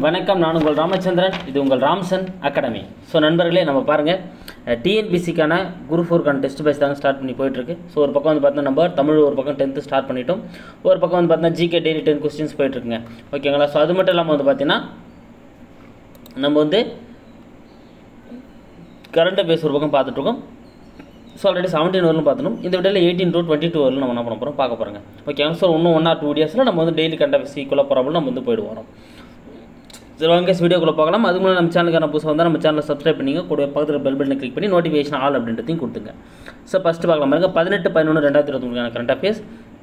வணக்கம் நான் உங்கள் ராமச்சந்திரன் இது உங்கள் ராம்சன் அகாடமி ஸோ நண்பர்களே நம்ம பாருங்கள் டிஎன்பிசிக்கான குரு ஃபோர்க்கான டெஸ்ட் பேஸ் தாங்க ஸ்டார்ட் பண்ணி போயிட்டுருக்கு ஸோ ஒரு பக்கம் வந்து பார்த்தீங்கன்னா நம்ம தமிழ் ஒரு பக்கம் டென்த்து ஸ்டார்ட் பண்ணிட்டோம் ஒரு பக்கம் வந்து பார்த்தீங்கன்னா ஜிகே டெய்லி டென் கொஸ்டின்ஸ் போயிட்டுருக்குங்க ஓகேங்களா ஸோ அது மட்டும் இல்லாமல் வந்து பார்த்தீங்கன்னா நம்ம வந்து கரண்ட் அஃபேர்ஸ் ஒரு பக்கம் பார்த்துட்ருக்கோம் ஸோ ஆல்ரெடி செவன்டீன் வரலும் பார்த்துணும் இந்த வீடியோவில் எயிட்டீன் டு டுவெண்ட்டி டூ வரலும் நம்ம என்ன பண்ண போகிறோம் பார்க்க போகிறோங்க ஓகேங்க ஸோ இன்னும் ஒன் ஆர் டூ வீடியோஸில் நம்ம வந்து டெய்லி கரண்ட் அஃபேர்ஸ் ஈக்குவலாக போகிறோம் நம்ம வந்து போயிட்டு வரோம் சரி வாங்க வீடியோக்குள்ளே பார்க்கலாம் அதுக்கு முன்னாடி நம்ம சேனலுக்கான புதுசாக வந்தால் நம்ம சேனலை சப்ஸ்கிரைப் பண்ணிங்க கூட பக்கத்தில் பெல் பட்டனை கிளிக் பண்ணி நோட்டிஃபிகேஷன் ஆல் அப்படின்றதையும் கொடுத்துங்க ஸோ ஃபஸ்ட்டு பார்க்கலாம் பாருங்க பதினெட்டு பதினொன்று ரெண்டாயிரத்தி இருபத்தி கரண்ட் அஃபேர்ஸ்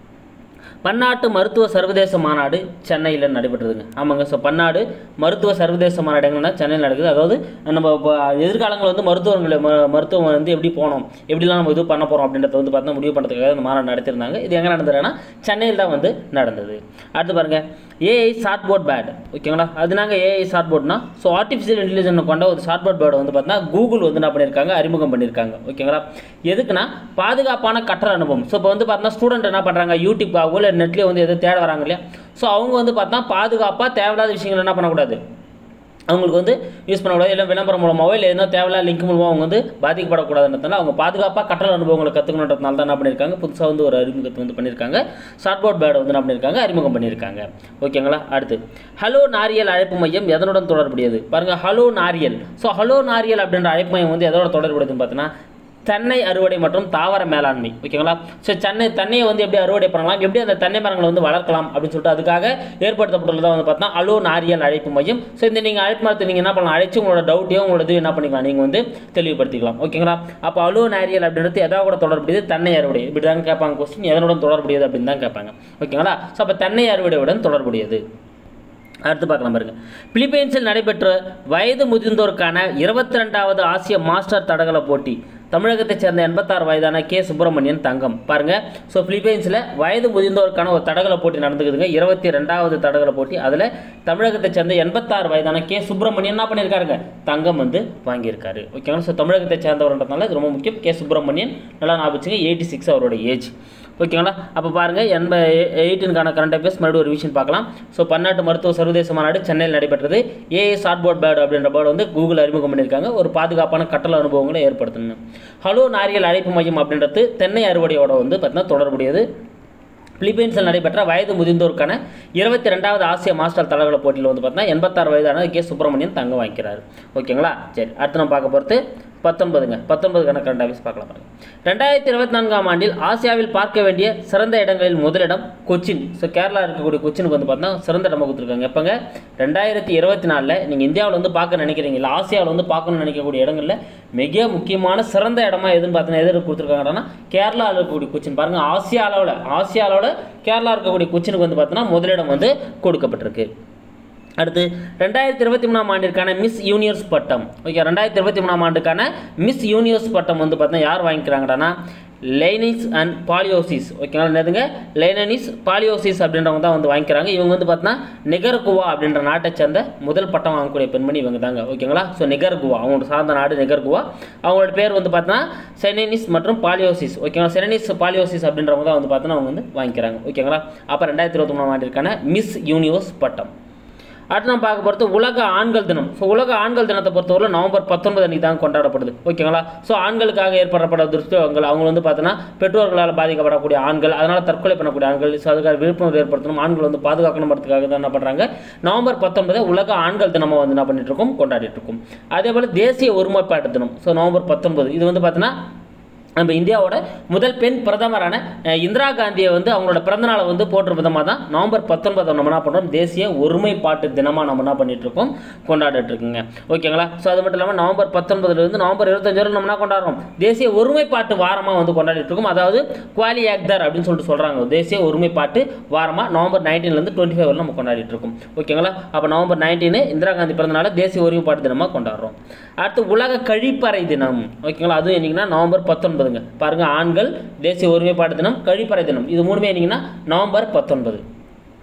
பன்னாட்டு மருத்துவ சர்வதேச மாநாடு சென்னையில் நடைபெற்றதுங்க ஆமாங்க ஸோ பன்னாடு மருத்துவ சர்வதேச மாநாடு எங்கன்னா சென்னையில் நடக்குது அதாவது நம்ம இப்போ எதிர்காலங்களில் வந்து மருத்துவர்களை ம மருத்துவம் வந்து எப்படி போகணும் எப்படிலாம் நம்ம இது பண்ண போகிறோம் அப்படின்றத வந்து பார்த்தா முடிவு பண்ணுறதுக்காக இந்த மாநாடு நடத்திருந்தாங்க இது எங்கே நடந்ததுன்னா சென்னையில் தான் வந்து நடந்தது அடுத்து பாருங்கள் ஏஐ ஷார்ட் போர்ட் பேட் ஓகேங்களா அது நாங்கள் ஏஐ ஷார்ட் போர்ட்னா ஸோ ஆர்டிஃபிஷியல் இன்டெலிஜென்ஸ் கொண்ட ஒரு ஷார்ட் போர்ட் பேர்டை வந்து பார்த்தீங்கன்னா கூகுள் வந்து என்ன பண்ணியிருக்காங்க அறிமுகம் பண்ணியிருக்காங்க ஓகேங்களா எதுக்குன்னா பாதுகாப்பான கற்றல் அனுபவம் ஸோ இப்போ வந்து பார்த்தீங்கன்னா ஸ்டூடெண்ட் என்ன பண்ணுறாங்க யூடியூப் இல்லை நெட்லேயே வந்து எதுவும் தேட வராங்க இல்லையா ஸோ அவங்க வந்து பார்த்தா பாதுகாப்பாக தேவையில்லாத விஷயங்கள் என்ன பண்ணக்கூடாது அவங்களுக்கு வந்து யூஸ் பண்ணக்கூடாது இல்லை விளம்பரம் மூலமாகவோ இல்லை எதனா தேவையில்லாத லிங்க் மூலமாக அவங்க வந்து பாதிக்கப்படக்கூடாதுன்றதுனால அவங்க பாதுகாப்பாக கற்றல் அனுபவங்களை கற்றுக்கணுன்றதுனால தான் என்ன பண்ணியிருக்காங்க புதுசாக வந்து ஒரு அறிமுகத்தை வந்து பண்ணியிருக்காங்க ஷார்ட் போர்ட் பேடை வந்து என்ன பண்ணியிருக்காங்க அறிமுகம் பண்ணியிருக்காங்க ஓகேங்களா அடுத்து ஹலோ நாரியல் அழைப்பு மையம் எதனுடன் தொடர்புடையது பாருங்கள் hello Nariyal so hello Nariyal அப்படின்ற அழைப்பு மையம் வந்து எதோட தொடர்புடையதுன்னு பார்த்தீங்கன்னா தென்னை அறுவடை மற்றும் தாவர மேலாண்மை ஓகேங்களா ஸோ சென்னை தென்னையை வந்து எப்படி அறுவடை பண்ணலாம் எப்படி அந்த தென்னை மரங்களை வந்து வளர்க்கலாம் அப்படின்னு சொல்லிட்டு அதுக்காக ஏற்படுத்தப்பட்டுள்ளதாக வந்து பார்த்தா அலோ நாரியல் அழைப்பு மையம் ஸோ இந்த நீங்கள் அழைப்பு மரத்தை நீங்கள் என்ன பண்ணலாம் அழைச்சு உங்களோட டவுட்டையும் உங்களோட இது என்ன பண்ணிக்கலாம் நீங்கள் வந்து தெளிவுபடுத்திக்கலாம் ஓகேங்களா அப்போ அலோ நாரியல் அப்படின்றது எதாவது கூட தொடர்புடையது தென்னை அறுவடை இப்படி தான் கேட்பாங்க கொஸ்டின் எதனுடன் தொடர்புடையது அப்படின்னு தான் கேட்பாங்க ஓகேங்களா ஸோ அப்போ தென்னை அறுவடையுடன் தொடர்புடையது அடுத்து பார்க்கலாம் பாருங்க பிலிப்பைன்ஸில் நடைபெற்ற வயது முதிர்ந்தோருக்கான இருபத்தி ரெண்டாவது ஆசிய மாஸ்டர் தடகள போட்டி தமிழகத்தைச் சேர்ந்த எண்பத்தாறு வயதான கே சுப்பிரமணியன் தங்கம் பாருங்க ஸோ பிலிப்பைன்ஸில் வயது முதிர்ந்தோருக்கான ஒரு தடகள போட்டி நடந்துக்குதுங்க இருபத்தி ரெண்டாவது தடகள போட்டி அதில் தமிழகத்தைச் சேர்ந்த எண்பத்தாறு வயதான கே சுப்பிரமணியன் என்ன பண்ணியிருக்காருங்க தங்கம் வந்து வாங்கியிருக்காரு ஓகேங்களா ஸோ தமிழகத்தை சேர்ந்தவர்ன்றதுனால இது ரொம்ப முக்கியம் கே சுப்பிரமணியன் நல்லா ஞாபகம் எயிட்டி சிக்ஸ் அவரோட ஏஜ் ஓகேங்களா அப்போ பாருங்கள் எண்ப எயிட்டின்கான கரண்ட் அஃபேர்ஸ் மறுபடியும் ஒரு விஷயம் பார்க்கலாம் ஸோ பன்னாட்டு மருத்துவ சர்வதேச மாநாடு சென்னையில் நடைபெற்றது ஏஏ ஷார்ட் போர்ட் பேர்டு அப்படின்ற போர்டு வந்து கூகுள் அறிமுகம் பண்ணியிருக்காங்க ஒரு பாதுகாப்பான கட்டள அனுபவங்களை ஏற்படுத்தணும் ஹலோ நாரியல் அழைப்பு மையம் அப்படின்றது தென்னை அறுவடையோட வந்து பார்த்தீங்கன்னா தொடர்புடையது பிலிப்பைன்ஸில் நடைபெற்ற வயது முதிர்ந்தோருக்கான இருபத்தி ரெண்டாவது ஆசிய மாஸ்டர் தடகள போட்டியில் வந்து பார்த்தீங்கன்னா எண்பத்தாறு வயதான கே சுப்பிரமணியன் தங்கம் வாங்கிக்கிறார் ஓகேங்களா சரி அடுத்து நம்ம பார்க்க போகிறது பத்தொன்பதுங்க பத்தொன்பது கணக்கு ஆஃபீஸ் பார்க்கலாம் பாருங்க ரெண்டாயிரத்தி இருபத்தி நான்காம் ஆண்டில் ஆசியாவில் பார்க்க வேண்டிய சிறந்த இடங்களில் முதலிடம் கொச்சின் ஸோ கேரளா இருக்கக்கூடிய கொச்சினுக்கு வந்து பார்த்தீங்கன்னா சிறந்த இடமா கொடுத்துருக்காங்க எப்போங்க ரெண்டாயிரத்தி இருபத்தி நாலில் நீங்கள் இந்தியாவில் வந்து பார்க்க நினைக்கிறீங்க இல்லை ஆசியாவில் வந்து பார்க்கணும்னு நினைக்கக்கூடிய இடங்களில் மிக முக்கியமான சிறந்த இடமா எதுன்னு பார்த்தீங்கன்னா எது கொடுத்துருக்காங்கன்னா கேரளாவில் இருக்கக்கூடிய கொச்சின் பாருங்கள் ஆசியா அளவில் ஆசியா அளவில் கேரளா இருக்கக்கூடிய கொச்சினுக்கு வந்து பார்த்தீங்கன்னா முதலிடம் வந்து கொடுக்கப்பட்டிருக்கு அடுத்து ரெண்டாயிரத்தி இருபத்தி மூணாம் ஆண்டிற்கான மிஸ் யூனிவர்ஸ் பட்டம் ஓகே ரெண்டாயிரத்தி இருபத்தி மூணாம் ஆண்டுக்கான மிஸ் யூனிவர்ஸ் பட்டம் வந்து பார்த்தீங்கன்னா யார் வாங்கிக்கிறாங்கடானா லைனிஸ் அண்ட் பாலியோசிஸ் ஓகேங்களா என்னதுங்க லைனனிஸ் பாலியோசிஸ் அப்படின்றவங்க தான் வந்து வாங்கிக்கிறாங்க இவங்க வந்து பார்த்தீங்கன்னா நிகர்குவா அப்படின்ற நாட்டை சேர்ந்த முதல் பட்டம் வாங்கக்கூடிய பெண்மணி இவங்க தாங்க ஓகேங்களா ஸோ நிகர்குவா அவங்களோட சார்ந்த நாடு நிகர்குவா அவங்களோட பேர் வந்து பார்த்தீங்கன்னா செனனிஸ் மற்றும் பாலியோசிஸ் ஓகேங்களா செனனிஸ் பாலியோசிஸ் அப்படின்றவங்க தான் வந்து பார்த்தீங்கன்னா அவங்க வந்து வாங்கிக்கிறாங்க ஓகேங்களா அப்போ ரெண்டாயிரத்தி இருபத்தி மூணாம் ஆண்டிற்கான மிஸ் யூனிவர்ஸ் பட்டம் அடுத்து நம்ம பார்க்க போகிறது உலக ஆண்கள் தினம் ஸோ உலக ஆண்கள் தினத்தை பொறுத்தவரை நவம்பர் பத்தொன்பது அன்றைக்கி தான் கொண்டாடப்படுது ஓகேங்களா ஸோ ஆண்களுக்காக ஏற்படப்பட துஷ்டங்கள் அவங்க வந்து பார்த்தீங்கன்னா பெற்றோர்களால் பாதிக்கப்படக்கூடிய ஆண்கள் அதனால் தற்கொலை பண்ணக்கூடிய ஆண்கள் ஸோ அதுக்காக விழிப்புணர்வு ஏற்படுத்தணும் ஆண்கள் வந்து பாதுகாக்கணுன்றதுக்காக தான் என்ன பண்ணுறாங்க நவம்பர் பத்தொன்பது உலக ஆண்கள் தினமாக வந்து என்ன பண்ணிட்டு இருக்கோம் கொண்டாடிட்டு இருக்கோம் அதே போல் தேசிய ஒருமைப்பாட்டு தினம் ஸோ நவம்பர் பத்தொன்பது இது வந்து பார்த்தீங்கன்னா நம்ம இந்தியாவோட முதல் பெண் பிரதமரான இந்திரா காந்தியை வந்து அவங்களோட பிறந்தநாளை வந்து போற்று விதமாக தான் நவம்பர் பத்தொன்பதை நம்ம என்ன பண்ணுறோம் தேசிய ஒருமைப்பாட்டு தினமாக நம்ம என்ன பண்ணிட்டு இருக்கோம் கொண்டாடிட்டு இருக்குங்க ஓகேங்களா ஸோ அது மட்டும் இல்லாமல் நவம்பர் பத்தொன்பதுலேருந்து நவம்பர் இருபத்தஞ்சு வரை நம்ம என்ன கொண்டாடுறோம் தேசிய ஒருமைப்பாட்டு வாரமாக வந்து கொண்டாடிட்டு இருக்கோம் அதாவது குவாலி ஆக்தர் அப்படின்னு சொல்லிட்டு சொல்கிறாங்க தேசிய ஒருமைப்பாட்டு வாரமாக நவம்பர் நைன்டீன்லேருந்து டுவெண்ட்டி ஃபைவ் வரை நம்ம கொண்டாடிட்டு இருக்கோம் ஓகேங்களா அப்போ நவம்பர் நைன்டீன் இந்திரா காந்தி பிறந்தநாள தேசிய ஒருமைப்பாட்டு தினமாக கொண்டாடுறோம் அடுத்து உலக கழிப்பறை தினம் ஓகேங்களா அதுவும் என்னைக்குன்னா நவம்பர் பத்தொன்பது பத்தொன்பதுங்க பாருங்க ஆண்கள் தேசிய ஒருமைப்பாடு தினம் கழிப்பறை தினம் இது மூணுமே என்னங்கன்னா நவம்பர் பத்தொன்பது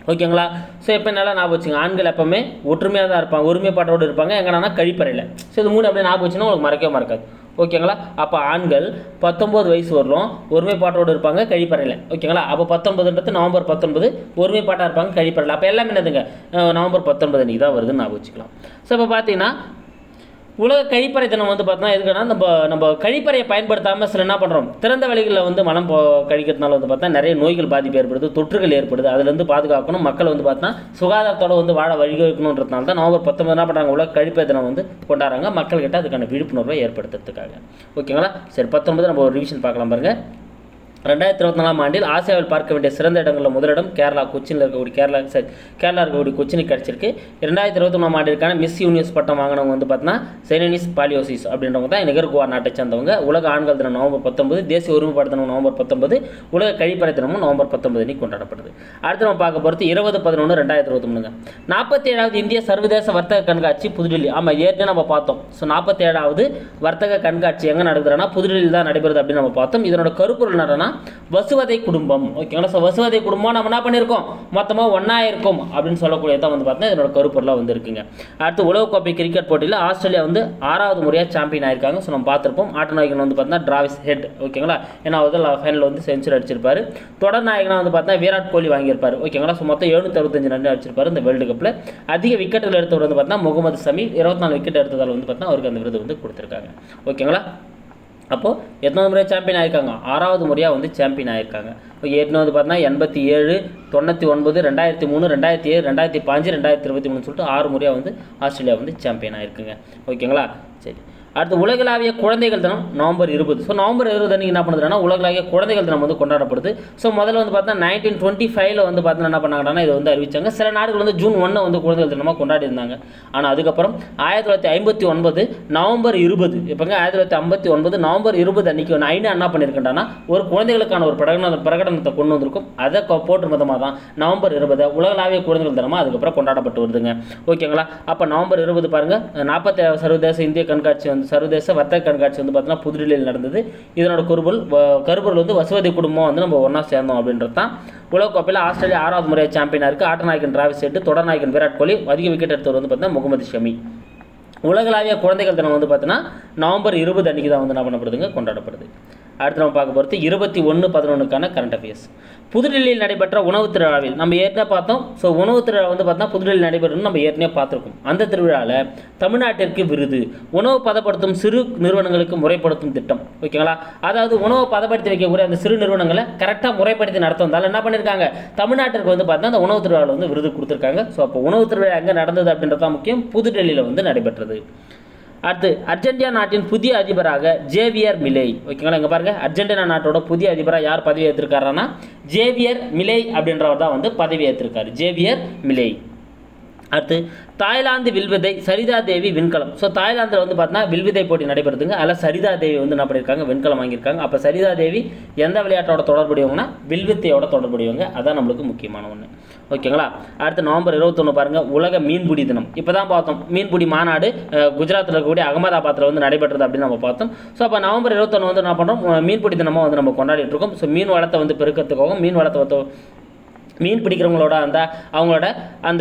ஓகேங்களா ஸோ எப்போ நல்லா ஞாபகம் வச்சுங்க ஆண்கள் எப்பவுமே ஒற்றுமையாக தான் இருப்பாங்க ஒருமைப்பாட்டோடு இருப்பாங்க எங்கன்னா கழிப்பறையில் ஸோ இது மூணு அப்படியே ஞாபகம் வச்சுன்னா உங்களுக்கு மறக்கவே மறக்காது ஓகேங்களா அப்போ ஆண்கள் பத்தொம்போது வயசு வரலும் ஒருமைப்பாட்டோடு இருப்பாங்க கழிப்பறையில் ஓகேங்களா அப்போ பத்தொன்பதுன்றது நவம்பர் பத்தொன்பது ஒருமைப்பாட்டாக இருப்பாங்க கழிப்பறையில் அப்போ எல்லாமே என்னதுங்க அஹ் நவம்பர் பத்தொன்பது அன்றைக்கி தான் வருதுன்னு ஞாபகம் வச்சுக்கலாம் ஸோ இப்போ பார்த்தீங்கன்னா உலக கழிப்பறை தினம் வந்து பார்த்தோன்னா எதுக்குன்னா நம்ம நம்ம கழிப்பறையை பயன்படுத்தாமல் சில என்ன பண்ணுறோம் திறந்த வெளிகளில் வந்து மலம் போ கழிக்கிறதுனால வந்து பார்த்தா நிறைய நோய்கள் பாதிப்பு ஏற்படுது தொற்றுகள் ஏற்படுது அதுலேருந்து பாதுகாக்கணும் மக்கள் வந்து பார்த்தா சுகாதாரத்தோட வந்து வாழ வழிவகுக்கணுன்றதுனால தான் நவம்பர் பத்தொன்பது என்ன பண்ணுறாங்க உலக கழிப்பறை தினம் வந்து கொண்டாடுறாங்க மக்கள்கிட்ட அதுக்கான விழிப்புணர்வை ஏற்படுத்துறதுக்காக ஓகேங்களா சரி பத்தொன்பது நம்ம ஒரு ரிவிஷன் பார்க்கலாம் பாருங்க ரெண்டாயிரத்தி இருபத்தி நாலாம் ஆண்டில் ஆசியாவில் பார்க்க வேண்டிய சிறந்த இடங்களில் முதலிடம் கேரளா கொச்சினில் இருக்கக்கூடிய கேரளா சரி கேரளா இருக்கக்கூடிய கொச்சினுக்கு கிடச்சிருக்கு ரெண்டாயிரத்தி இருபத்தி ஒன்றாம் ஆண்டிற்கான மிஸ் யூனிவர்ஸ் பட்டம் வாங்கினவங்க வந்து பார்த்தீங்கன்னா சைனனிஸ் பாலியோசிஸ் அப்படின்றவங்க தான் நிகர்குவா நாட்டை சேர்ந்தவங்க உலக ஆண்கள் தினம் நவம்பர் பத்தொன்பது தேசிய ஒருமைப்பாடு தினம் நவம்பர் பத்தொன்பது உலக கழிப்பறை தினமும் நவம்பர் பத்தொன்பது அன்னைக்கு கொண்டாடப்படுது அடுத்து நம்ம பார்க்க போகிறது இருபது பதினொன்று ரெண்டாயிரத்தி இருபத்தி மூணுங்க நாற்பத்தி ஏழாவது இந்திய சர்வதேச வர்த்தக கண்காட்சி புதுடில்லி ஆமாம் ஏற்கனவே நம்ம பார்த்தோம் ஸோ நாற்பத்தி ஏழாவது வர்த்தக கண்காட்சி எங்கே நடக்குதுன்னா புதுடில்லியில் தான் நடைபெறுது அப்படின்னு நம்ம பார்த்தோம் இதனோட கருப்பொருள் என்னன்னா வசுவதை குடும்பம் ஓகேங்களா ஸோ வசுவதை குடும்பம் நம்ம என்ன பண்ணியிருக்கோம் மொத்தமாக ஒன்றா இருக்கும் அப்படின்னு சொல்லக்கூடியதான் வந்து பார்த்தீங்கன்னா இதனோட கருப்பொருளாக வந்து இருக்குங்க அடுத்து உலகக்கோப்பை கிரிக்கெட் போட்டியில் ஆஸ்திரேலியா வந்து ஆறாவது முறையாக சாம்பியன் ஆயிருக்காங்க ஸோ நம்ம பார்த்துருப்போம் ஆட்ட நாயகன் வந்து பார்த்தீங்கன்னா டிராவிஸ் ஹெட் ஓகேங்களா ஏன்னா அவர் ஃபைனலில் வந்து செஞ்சுரி அடிச்சிருப்பாரு தொடர் நாயகனாக வந்து பார்த்தீங்கன்னா விராட் கோலி வாங்கியிருப்பார் ஓகேங்களா ஸோ மொத்தம் எழுநூத்தி அறுபத்தஞ்சு ரன் அடிச்சிருப்பாரு இந்த வேர்ல்டு கப்பில் அதிக விக்கெட்டுகள் எடுத்தவர் வந்து பார்த்தீங்கன்னா முகமது சமீர் இருபத்தி நாலு விக்கெட் எடுத்ததால் வந்து பார்த்தீங்கன்னா அவருக்கு அந்த விருது வந்து கொடுத்துருக்காங்க ஓகேங்களா அப்போது எத்தனாவது முறையாக சாம்பியன் ஆயிருக்காங்க ஆறாவது முறையாக வந்து சாம்பியன் ஆயிருக்காங்க இப்போ ஏற்கனவே வந்து பார்த்தீங்கன்னா எண்பத்தி ஏழு தொண்ணூற்றி ஒன்பது ரெண்டாயிரத்தி மூணு ரெண்டாயிரத்தி ஏழு ரெண்டாயிரத்தி பாஞ்சு ரெண்டாயிரத்தி இருபத்தி மூணு சொல்லிட்டு ஆறு முறையாக வந்து ஆஸ்திரேலியா வந்து சாம்பியன் ஆயிருக்குங்க ஓகேங்களா சரி அடுத்து உலகளாவிய குழந்தைகள் தினம் நவம்பர் இருபது ஸோ நவம்பர் இருபது அன்றைக்கி என்ன பண்ணுறதுனா உலகளாவிய குழந்தைகள் தினம் வந்து கொண்டாடப்படுது ஸோ முதல்ல வந்து பார்த்தா நைன்டீன் டுவெண்ட்டி ஃபைவ்ல வந்து பார்த்தீங்கன்னா என்ன பண்ணாங்கன்னா இதை வந்து அறிவிச்சாங்க சில நாடுகள் வந்து ஜூன் ஒன்று வந்து குழந்தைகள் தினமாக கொண்டாடி இருந்தாங்க ஆனால் அதுக்கப்புறம் ஆயிரத்தி தொள்ளாயிரத்தி ஐம்பத்தி ஒன்பது நவம்பர் இருபது இப்போங்க ஆயிரத்தி தொள்ளாயிரத்தி ஐம்பத்தி ஒன்பது நவம்பர் இருபது அன்னைக்கு வந்து ஐநா என்ன பண்ணியிருக்கேன்டானா ஒரு குழந்தைகளுக்கான ஒரு பிரகடன பிரகடனத்தை கொண்டு வந்திருக்கும் அதை கொ- போட்டு விதமாக தான் நவம்பர் இருபது உலகளாவிய குழந்தைகள் தினமாக அதுக்கப்புறம் கொண்டாடப்பட்டு வருதுங்க ஓகேங்களா அப்போ நவம்பர் இருபது பாருங்க நாற்பத்தி சர்வதேச இந்திய கண்காட்சி வந்து சர்வதேச வர்த்தக கண்காட்சி வந்து பார்த்தீங்கன்னா புதுடில்லியில் நடந்தது இதனோட கருபொருள் வ- கருப்பொருள் வந்து வசுவதி குடும்பம் வந்து நம்ம ஒன்றா சேர்ந்தோம் அப்படின்றது தான் உலகக்கோப்பையில் ஆஸ்திரேலியா ஆறாவது முறையாக சாம்பியனாக இருக்குது ஆட்ட நாயகன் டிராவிஸ் ஹெட் தொடர் நாயகன் விராட் கோலி அதிக விக்கெட் எடுத்தவர் வந்து பார்த்தீங்கன்னா முகமது ஷமி உலகளாவிய குழந்தைகள் தினம் வந்து பார்த்தீங்கன்னா நவம்பர் இருபது அன்றைக்கி தான் வந்து என்ன பண்ணப்படுதுங்க கொண்டாடப்படுது அடுத்து நம்ம பார்க்க போகிறது இருபத்தி ஒன்று பதினொன்றுக்கான கரண்ட் அஃபேர்ஸ் புதுடில்லியில் நடைபெற்ற உணவுத் திருவிழாவில் நம்ம ஏற்கனவே பார்த்தோம் ஸோ உணவுத் திருவிழா வந்து பார்த்தா புதுடில்லியில் நடைபெறும்னு நம்ம ஏற்கனவே பார்த்துருக்கோம் அந்த திருவிழாவில் தமிழ்நாட்டிற்கு விருது உணவு பதப்படுத்தும் சிறு நிறுவனங்களுக்கு முறைப்படுத்தும் திட்டம் ஓகேங்களா அதாவது உணவை பதப்படுத்தி வைக்கக்கூடிய அந்த சிறு நிறுவனங்களை கரெக்டாக முறைப்படுத்தி நடத்துவதால் என்ன பண்ணியிருக்காங்க தமிழ்நாட்டிற்கு வந்து பார்த்தா அந்த உணவு திருவிழாவில் வந்து விருது கொடுத்துருக்காங்க ஸோ அப்போ உணவு திருவிழா எங்கே நடந்தது அப்படின்றது தான் முக்கியம் புதுடெல்லியில் வந்து நடைபெற்றது அடுத்து அர்ஜென்டினா நாட்டின் புதிய அதிபராக ஜேவியர் மிலை ஓகேங்களா இங்கே பாருங்க அர்ஜென்டினா நாட்டோட புதிய அதிபராக யார் பதவி ஏற்றிருக்காருன்னா ஜேவியர் மிலை அப்படின்றவர் தான் வந்து பதவி ஏற்றிருக்காரு ஜேவியர் மிலை அடுத்து தாய்லாந்து வில்வித்தை சரிதா தேவி விண்கலம் ஸோ தாய்லாந்தில் வந்து பார்த்தீங்கன்னா வில்வித்தை போட்டி நடைபெறுதுங்க அதில் சரிதா தேவி வந்து என்ன பண்ணியிருக்காங்க விண்கலம் வாங்கியிருக்காங்க அப்போ சரிதா தேவி எந்த விளையாட்டோட தொடர்புடையவங்கன்னா வில்வித்தையோட தொடர்புடையவங்க அதான் நம்மளுக்கு முக்கியமான ஒன்று ஓகேங்களா அடுத்து நவம்பர் இருபத்தொன்று பாருங்கள் உலக மீன்பிடி தினம் இப்போ தான் பார்த்தோம் மீன்பிடி மாநாடு அஹ், குஜராத்தில் இருக்கக்கூடிய அகமதாபாத்தில் வந்து நடைபெற்றது அப்படின்னு நம்ம பார்த்தோம் ஸோ அப்போ நவம்பர் இருபத்தொன்று வந்து என்ன பண்ணுறோம் மீன்பிடி தினமாக வந்து நம்ம கொண்டாடிட்டு இருக்கோம் ஸோ மீன் வளத்தை வந்து பெருக்கிறதுக்காகவும் மீன் வளத்தை வந்து மீன் பிடிக்கிறவங்களோட அந்த அவங்களோட அந்த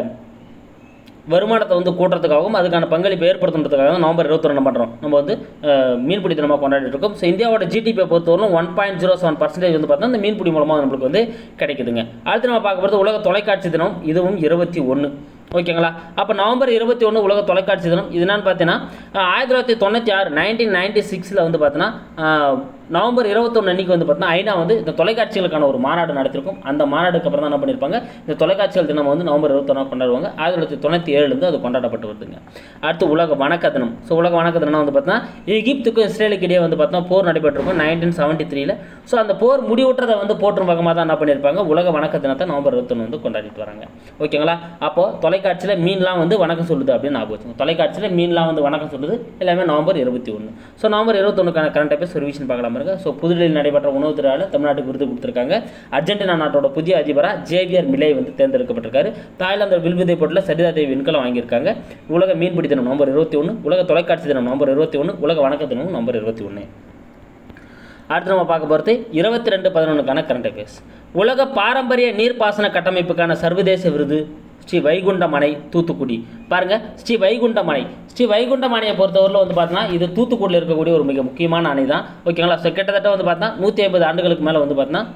வருமானத்தை வந்து கூட்டுறதுக்காகவும் அதுக்கான பங்களிப்பை ஏற்படுத்துறதுக்காக தான் நவம்பர் இருபத்தொன்று என்ன பண்ணுறோம் நம்ம வந்து அஹ், மீன்பிடி தினமாக கொண்டாடிட்டு இருக்கோம் ஸோ இந்தியாவோட ஜிடிபியை பொறுத்தவரைக்கும் one point zero seven percentage வந்து பார்த்தா இந்த மீன்பிடி மூலமாக நம்மளுக்கு வந்து கிடைக்குதுங்க அடுத்து நம்ம பார்க்க போகிறது உலக தொலைக்காட்சி தினம் இதுவும் இருபத்தி ஒன்று ஓகேங்களா அப்போ நவம்பர் இருபத்தி ஒன்று உலக தொலைக்காட்சி தினம் இது என்னன்னு பார்த்தீங்கன்னா அஹ், ஆயிரத்தி தொள்ளாயிரத்தி தொண்ணூற்றி ஆறு நைன்டீன் நைன்டி சிக்ஸில் வந்து பார்த்தீங்கன்னா அஹ், நவம்பர் இருபத்தொன்று அன்னைக்கு வந்து பார்த்தீங்கன்னா ஐநா வந்து இந்த தொலைக்காட்சிகளுக்கான ஒரு மாநாடு நடத்திருக்கும் அந்த மாநாடுக்கு அப்புறம் தான் என்ன பண்ணியிருப்பாங்க இந்த தொலைக்காட்சிகள் தினம் வந்து நவம்பர் இருபத்தொன்னா கொண்டாடுவாங்க ஆயிரத்தி தொள்ளாயிரத்தி தொண்ணூற்றி ஏழுலேருந்து அது கொண்டாடப்பட்டு வருதுங்க அடுத்து உலக வணக்க தினம் ஸோ உலக வணக்க தினம் வந்து பார்த்தீங்கன்னா எகிப்துக்கும் இஸ்ரேலுக்கு இடையே வந்து பார்த்தீங்கன்னா போர் நடைபெற்றிருக்கும் நைன்டீன் செவன்ட்டி த்ரீல ஸோ அந்த போர் முடிவுற்றதை வந்து போற்றும் வகமாக தான் என்ன பண்ணியிருப்பாங்க உலக வணக்க தினத்தை நவம்பர் இருபத்தொன்று வந்து கொண்டாடிட்டு வராங்க ஓகேங்களா அப்போ தொலைக்காட்சியில் மீன்லாம் வந்து வணக்கம் சொல்லுது அப்படின்னு ஞாபகம் வச்சுங்க தொலைக்காட்சியில் மீன்லாம் வந்து வணக்கம் சொல்லுது எல்லாமே நவம்பர் இருபத்தி ஒன்று ஸோ நவம்பர் இருபத்தொன்னுக்கான கரண்ட் அஃபேர்ஸ் ஒரு விஷயம் பார்க்கலாம் இருக்க ஸோ புதுடெல்லியில் நடைபெற்ற உணவு திருவிழாவில் தமிழ்நாட்டுக்கு விருது கொடுத்துருக்காங்க அர்ஜென்டினா நாட்டோட புதிய அதிபராக ஜேவியர் மிலை வந்து தேர்ந்தெடுக்கப்பட்டிருக்காரு தாய்லாந்து வில்வித்தை போட்டியில் சரிதா தேவி விண்கலம் வாங்கியிருக்காங்க உலக மீன்பிடி தினம் நவம்பர் இருபத்தி ஒன்று உலக தொலைக்காட்சி தினம் நவம்பர் இருபத்தி ஒன்று உலக வணக்க தினம் நவம்பர் இருபத்தி ஒன்று அடுத்து நம்ம பார்க்க போகிறது இருபத்தி ரெண்டு பதினொன்றுக்கான கரண்ட் அஃபேர்ஸ் உலக பாரம்பரிய நீர்ப்பாசன கட்டமைப்புக்கான சர்வதேச விருது ஸ்ரீ வைகுண்டமனை தூத்துக்குடி பாருங்க ஸ்ரீ வைகுண்டமனை ஸ்ரீ வைகுண்டமனையை பொறுத்தவரையில் வந்து பார்த்தீங்கன்னா இது தூத்துக்குடியில் இருக்கக்கூடிய ஒரு மிக முக்கியமான அணை தான் ஓகேங்களா ஸோ கிட்டத்தட்ட வந்து பார்த்தீங்கன்னா நூற்றி ஐம்பது ஆண்டுகளுக்கு மேலே வந்து பார்த்தீங்கன்னா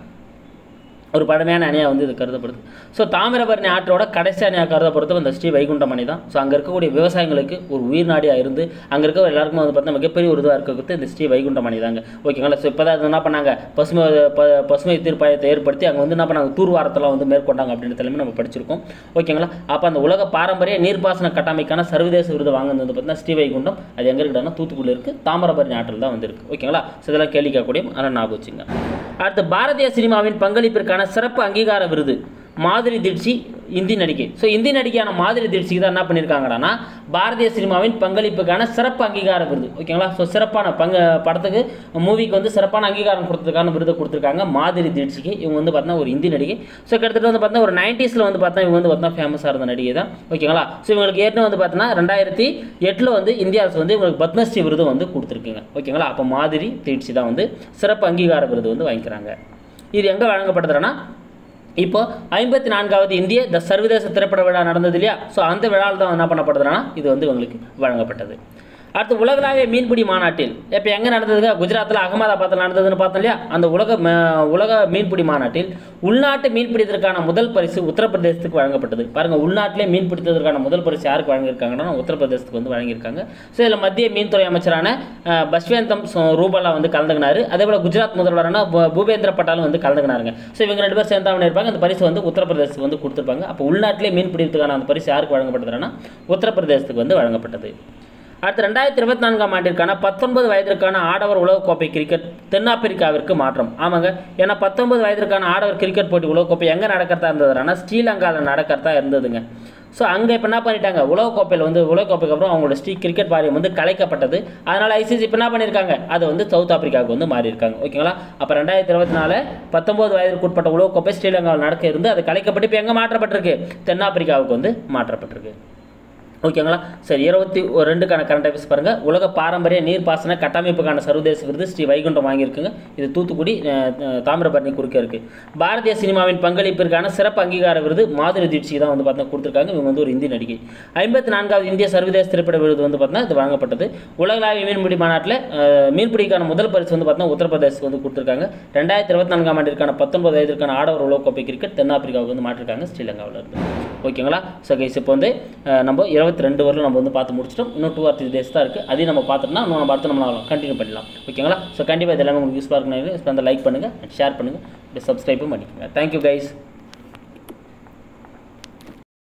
ஒரு பழமையான அணையாக வந்து இது கருதப்படுது ஸோ தாமிரபரணி ஆற்றோட கடைசி அணையாக கருதப்படுறது இந்த ஸ்ரீ வைகுண்டம் அணை தான் ஸோ அங்கே இருக்கக்கூடிய விவசாயிகளுக்கு ஒரு உயிர் நாடியாக இருந்து அங்கே இருக்க எல்லாருக்கும் வந்து பார்த்தீங்கன்னா மிகப்பெரிய ஒரு இதுவாக இருக்கிறது இந்த ஸ்ரீ வைகுண்டம் அணை தாங்க ஓகேங்களா ஸோ இப்போ தான் என்ன பண்ணாங்க பசுமை ப- பசுமை தீர்ப்பாயத்தை ஏற்படுத்தி அங்கே வந்து என்ன பண்ணாங்க தூர்வாரத்தெல்லாம் வந்து மேற்கொண்டாங்க அப்படின்ற தலைமை நம்ம படிச்சிருக்கோம் ஓகேங்களா அப்போ அந்த உலக பாரம்பரிய நீர்ப்பாசன கட்டமைக்கான சர்வதேச விருது வாங்கினது வந்து பார்த்தீங்கன்னா ஸ்ரீ வைகுண்டம் அது எங்கே இருக்குன்னா தூத்துக்குடியில் இருக்குது தாமிரபரணி ஆற்றில் தான் வந்திருக்கு ஓகேங்களா ஸோ இதெல்லாம் கேள்வி கேட்கக்கூடிய ஆனால் ஞாபகம் வச்சுங்க அடுத்து பாரதிய சினிமாவின் பங்களிப்பிற்கான சிறப்பு அங்கீகார விருது மாதிரி தீட்சி இந்தி நடிகை ஸோ இந்தி நடிகையான மாதிரி தீட்சிக்கு தான் என்ன பண்ணியிருக்காங்கடான்னா பாரதிய சினிமாவின் பங்களிப்புக்கான சிறப்பு அங்கீகார விருது ஓகேங்களா ஸோ சிறப்பான பங்கு படத்துக்கு மூவிக்கு வந்து சிறப்பான அங்கீகாரம் கொடுத்ததுக்கான விருதை கொடுத்துருக்காங்க மாதிரி தீட்சிக்கு இவங்க வந்து பார்த்தீங்கன்னா ஒரு இந்தி நடிகை ஸோ கிட்டத்தட்ட வந்து பார்த்தீங்கன்னா ஒரு நைன்டிஸில் வந்து பார்த்தா இவங்க வந்து பார்த்தீங்கன்னா ஃபேமஸாக இருந்த நடிகை தான் ஓகேங்களா ஸோ இவங்களுக்கு ஏற்கனவே வந்து பார்த்தீங்கன்னா ரெண்டாயிரத்தி எட்டில் வந்து இந்திய அரசு வந்து இவங்களுக்கு பத்மஸ்ரீ விருது வந்து கொடுத்துருக்குங்க ஓகேங்களா அப்போ மாதிரி தீட்சி தான் வந்து சிறப்பு அங்கீகார விருது வந்து வாங்கிக்கிறாங்க இது எங்கே வழங்கப்படுதுன்னா இப்போ ஐம்பத்தி நான்காவது இந்திய த சர்வதேச திரைப்பட விழா நடந்தது இல்லையா ஸோ அந்த விழாவில் தான் என்ன பண்ணப்படுதுன்னா இது வந்து இவங்களுக்கு வழங்கப்பட்டது அடுத்து உலகளாவிய மீன்பிடி மாநாட்டில் இப்போ எங்கே நடந்ததுங்க குஜராத்தில் அகமதாபாத்தில் நடந்ததுன்னு பார்த்தோம் இல்லையா அந்த உலக ம- உலக மீன்பிடி மாநாட்டில் உள்நாட்டு மீன்பிடித்ததற்கான முதல் பரிசு உத்தரப்பிரதேசத்துக்கு வழங்கப்பட்டது பாருங்கள் உள்நாட்டிலே மீன் பிடித்ததற்கான முதல் பரிசு யாருக்கு வழங்கியிருக்காங்கன்னா உத்தரப்பிரதேசத்துக்கு வந்து வழங்கியிருக்காங்க ஸோ இதில் மத்திய மீன்துறை அமைச்சரான அஹ், பஸ்வேந்தம் சோ- ரூபலா வந்து கலந்துக்கினாரு அதே போல் குஜராத் முதல்வரான பூ- பூபேந்திர பட்டாலும் வந்து கலந்துக்கினாருங்க ஸோ இவங்க ரெண்டு பேர் சேர்ந்து இருப்பாங்க அந்த பரிசு வந்து உத்தரப்பிரதேசத்துக்கு வந்து கொடுத்துருப்பாங்க அப்போ உள்நாட்டிலே மீன் பிடிக்கிறதுக்கான அந்த பரிசு யாருக்கு வழங்கப்பட்டதுன்னா உத்தரப்பிரதேசத்துக்கு வந்து வழங்கப்பட்டது அடுத்து ரெண்டாயிரத்தி இருபத்தி நான்காம் ஆண்டிற்கான பத்தொன்பது வயதிற்கான ஆடவர் உலகக்கோப்பை கிரிக்கெட் தென்னாப்பிரிக்காவிற்கு மாற்றம் ஆமாங்க ஏன்னா பத்தொன்பது வயதிற்கான ஆடவர் கிரிக்கெட் போட்டி உலகக்கோப்பை எங்கே நடக்கிறதா இருந்ததுன்னா ஸ்ரீலங்காவில் நடக்கிறதா இருந்ததுங்க ஸோ அங்கே இப்போ என்ன பண்ணிட்டாங்க உலகக்கோப்பையில் வந்து உலகக்கோப்பைக்கு அப்புறம் அவங்களோட ஸ்ரீ கிரிக்கெட் வாரியம் வந்து கலைக்கப்பட்டது அதனால் ஐசிசி இப்போ என்ன பண்ணியிருக்காங்க அது வந்து சவுத் ஆப்பிரிக்காவுக்கு வந்து மாறி இருக்காங்க ஓகேங்களா அப்போ ரெண்டாயிரத்தி இருபத்தி நாலு பத்தொம்போது வயதிற்கு உட்பட்ட உலகக்கோப்பை ஸ்ரீலங்காவில் நடக்க இருந்து அது கலைக்கப்பட்டு இப்போ எங்கே மாற்றப்பட்டிருக்கு தென்னாப்பிரிக்காவுக்கு வந்து மாற்றப்பட்டிருக்கு ஓகேங்களா சரி இருபத்தி ஒரு ரெண்டுக்கான கரண்ட் அஃபேர்ஸ் பாருங்கள் உலக பாரம்பரிய நீர்ப்பாசன கட்டமைப்புக்கான சர்வதேச விருது ஸ்ரீ வைகுண்டம் வாங்கியிருக்குங்க இது தூத்துக்குடி அஹ், அஹ், தாமிரபரணி குறுக்க இருக்குது பாரதிய சினிமாவின் பங்களிப்பிற்கான சிறப்பு அங்கீகார விருது மாதுரி தீட்சிக்கு தான் வந்து பார்த்தீங்கன்னா கொடுத்துருக்காங்க இவங்க வந்து ஒரு இந்தி நடிகை ஐம்பத்தி நான்காவது இந்திய சர்வதேச திரைப்பட விருது வந்து பார்த்தீங்கன்னா இது வழங்கப்பட்டது உலகளாவிய மீன்பிடி மாநாட்டில் அஹ், மீன்பிடிக்கான முதல் பரிசு வந்து பார்த்தீங்கன்னா உத்தரப்பிரதேசத்துக்கு வந்து கொடுத்துருக்காங்க ரெண்டாயிரத்தி இருபத்தி நான்காம் ஆண்டிற்கான பத்தொன்பது வயதிற்கான ஆடவர் உலகக்கோப்பை கிரிக்கெட் தென்னாப்பிரிக்காவுக்கு வந்து மாற்றிருக்காங்க ஸ்ரீலங்காவில் இருந்து ஓகேங்களா ஸோ கைஸ் இப்போ வந்து அஹ், நம்ம இருபத்தி ரெண்டு வரலும் நம்ம வந்து பார்த்து முடிச்சிட்டோம் இன்னும் டூ ஆர் த்ரீ டேஸ் தான் இருக்குது அதையும் நம்ம பார்த்துட்டோம்னா இன்னும் நம்ம அடுத்து நம்ம கண்டினியூ பண்ணலாம் ஓகேங்களா ஸோ கண்டிப்பாக இது எல்லாமே உங்களுக்கு யூஸ்ஃபுல்லாக இருக்குன்னு லைக் பண்ணுங்கள் ஷேர் பண்ணுங்கள் சப்ஸ்கிரைபும் பண்ணிக்கோங்க தேங்க்யூ கைஸ்